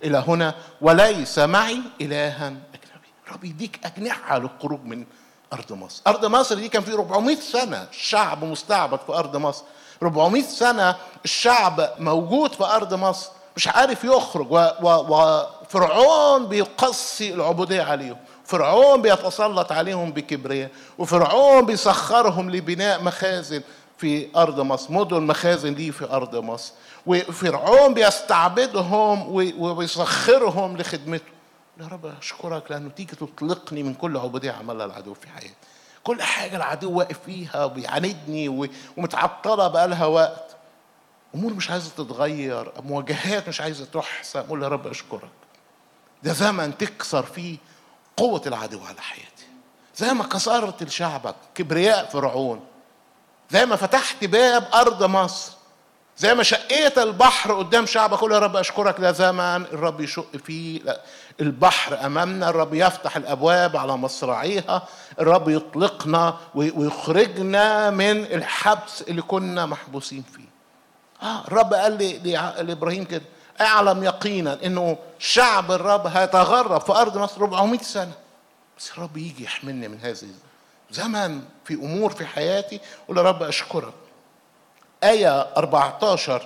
الى هنا وليس معي الها اجنبي رب يديك اجنحه للخروج من ارض مصر ارض مصر دي كان في 400 سنه الشعب مستعبد في ارض مصر 400 سنه الشعب موجود في ارض مصر مش عارف يخرج وفرعون بيقصي العبوديه عليهم فرعون بيتسلط عليهم بكبرياء وفرعون بيسخرهم لبناء مخازن في ارض مصر مدن مخازن ليه في ارض مصر وفرعون بيستعبدهم وبيسخرهم لخدمته يا رب اشكرك لانه تيجي تطلقني من كل عبوديه عملها العدو في حياتي كل حاجه العدو واقف فيها وبيعاندني ومتعطله بقالها وقت امور مش عايزه تتغير مواجهات مش عايزه تحسن قول يا رب اشكرك ده زمن تكسر فيه قوه العدو على حياتي زي ما كسرت لشعبك كبرياء فرعون زي ما فتحت باب ارض مصر زي ما شقيت البحر قدام شعبك قول يا رب اشكرك ده زمن الرب يشق فيه البحر امامنا الرب يفتح الابواب على مصراعيها الرب يطلقنا ويخرجنا من الحبس اللي كنا محبوسين فيه اه الرب قال لي لابراهيم كده اعلم يقينا انه شعب الرب هيتغرب في ارض مصر 400 سنه بس الرب يجي يحملني من هذه زمن في امور في حياتي قول يا رب اشكرك آية 14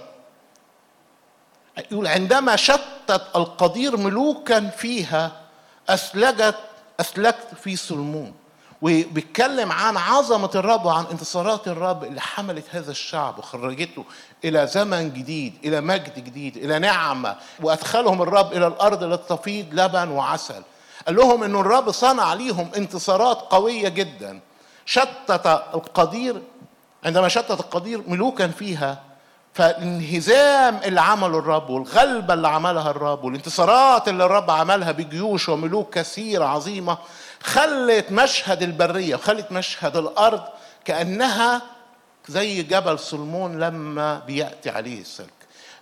يقول عندما شتت القدير ملوكا فيها أسلجت أسلكت في سلمون وبيتكلم عن عظمة الرب وعن انتصارات الرب اللي حملت هذا الشعب وخرجته إلى زمن جديد إلى مجد جديد إلى نعمة وأدخلهم الرب إلى الأرض لتفيض لبن وعسل قال لهم أن الرب صنع ليهم انتصارات قوية جدا شتت القدير عندما شتت القدير ملوكا فيها فالانهزام اللي عمله الرب والغلبة اللي عملها الرب والانتصارات اللي الرب عملها بجيوش وملوك كثيرة عظيمة خلت مشهد البرية وخلت مشهد الأرض كأنها زي جبل سلمون لما بيأتي عليه السلك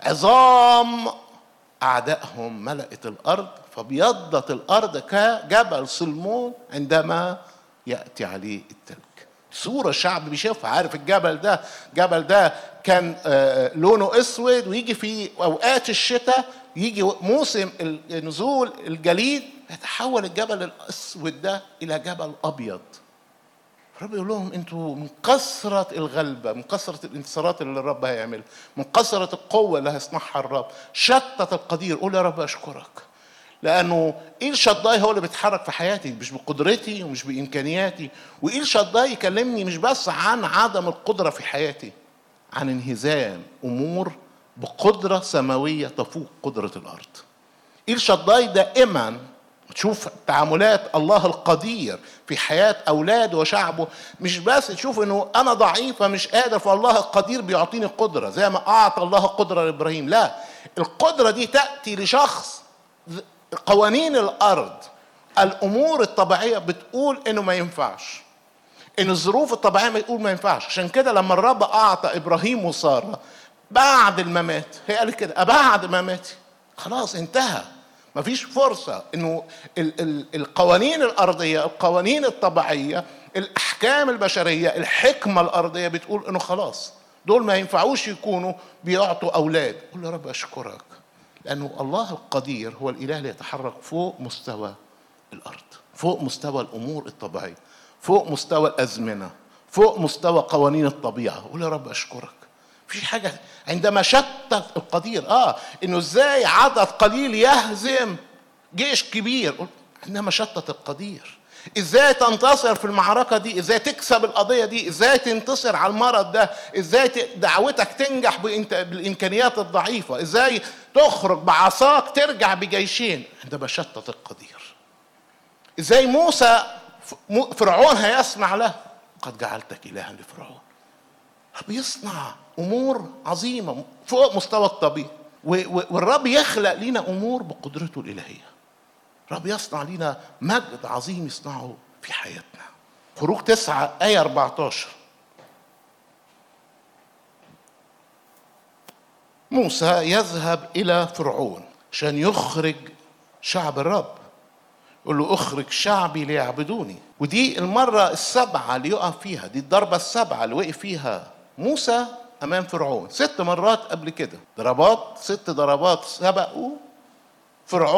عظام أعدائهم ملأت الأرض فبيضت الأرض كجبل سلمون عندما يأتي عليه التلج صورة الشعب بيشوفها عارف الجبل ده الجبل ده كان لونه اسود ويجي في اوقات الشتاء يجي موسم نزول الجليد يتحول الجبل الاسود ده الى جبل ابيض الرب يقول لهم انتوا من كثرة الغلبة من كثرة الانتصارات اللي الرب هيعملها من كثرة القوة اللي هيصنعها الرب شتت القدير قول يا رب اشكرك لانه ايل شداي هو اللي بيتحرك في حياتي مش بقدرتي ومش بامكانياتي وايل شداي يكلمني مش بس عن عدم القدره في حياتي عن انهزام امور بقدره سماويه تفوق قدره الارض ايل شداي دائما تشوف تعاملات الله القدير في حياة أولاده وشعبه مش بس تشوف إنه أنا ضعيف فمش قادر فالله القدير بيعطيني قدرة زي ما أعطى الله قدرة لإبراهيم لا القدرة دي تأتي لشخص قوانين الارض الامور الطبيعيه بتقول انه ما ينفعش ان الظروف الطبيعيه بتقول ما ينفعش عشان كده لما الرب اعطى ابراهيم وساره بعد الممات هي قالت كده بعد مماتي خلاص انتهى مفيش فرصة انه ال ال القوانين الارضية القوانين الطبيعية الاحكام البشرية الحكمة الارضية بتقول انه خلاص دول ما ينفعوش يكونوا بيعطوا اولاد قول يا رب اشكرك لأنه الله القدير هو الإله اللي يتحرك فوق مستوى الأرض فوق مستوى الأمور الطبيعية فوق مستوى الأزمنة فوق مستوى قوانين الطبيعة قول يا رب أشكرك في حاجة عندما شتت القدير آه إنه إزاي عدد قليل يهزم جيش كبير عندما شتت القدير ازاي تنتصر في المعركه دي ازاي تكسب القضيه دي ازاي تنتصر على المرض ده ازاي دعوتك تنجح بالامكانيات الضعيفه ازاي تخرج بعصاك ترجع بجيشين عندما شتت القدير ازاي موسى فرعون هيسمع له قد جعلتك الها لفرعون بيصنع امور عظيمه فوق مستوى الطبيعي والرب يخلق لنا امور بقدرته الالهيه رب يصنع لنا مجد عظيم يصنعه في حياتنا خروج تسعة آية 14 موسى يذهب إلى فرعون عشان يخرج شعب الرب يقول له اخرج شعبي ليعبدوني ودي المرة السبعة اللي يقف فيها دي الضربة السبعة اللي وقف فيها موسى أمام فرعون ست مرات قبل كده ضربات ست ضربات سبقوا فرعون